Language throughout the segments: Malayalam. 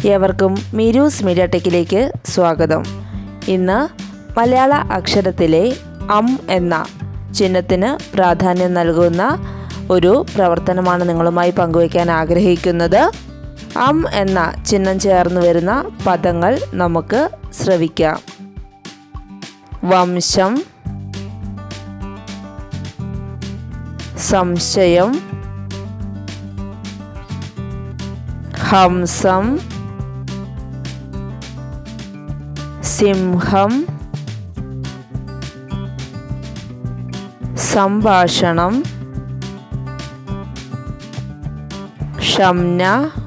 ഏവർക്കും മീരൂസ് മീഡിയ ടെക്കിലേക്ക് സ്വാഗതം ഇന്ന് മലയാള അക്ഷരത്തിലെ അം എന്ന ചിഹ്നത്തിന് പ്രാധാന്യം നൽകുന്ന ഒരു പ്രവർത്തനമാണ് നിങ്ങളുമായി പങ്കുവയ്ക്കാൻ ആഗ്രഹിക്കുന്നത് അം എന്ന ചിഹ്നം ചേർന്ന് വരുന്ന പദങ്ങൾ നമുക്ക് ശ്രവിക്കാം വംശം സംശയം ഹംസം സിംഹം സംഭാഷണം ഷംന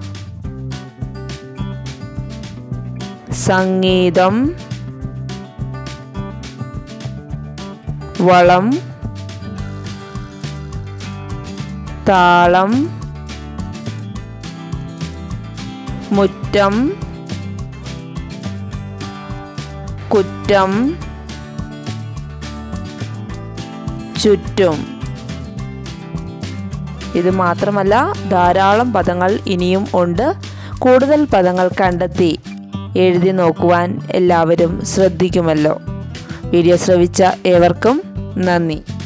സംഗീതം വളം താളം മുറ്റം കുറ്റം ചുറ്റും ഇത് മാത്രമല്ല ധാരാളം പദങ്ങൾ ഇനിയും ഉണ്ട് കൂടുതൽ പദങ്ങൾ കണ്ടെത്തി എഴുതി നോക്കുവാൻ എല്ലാവരും ശ്രദ്ധിക്കുമല്ലോ വീഡിയോ ശ്രവിച്ച ഏവർക്കും നന്ദി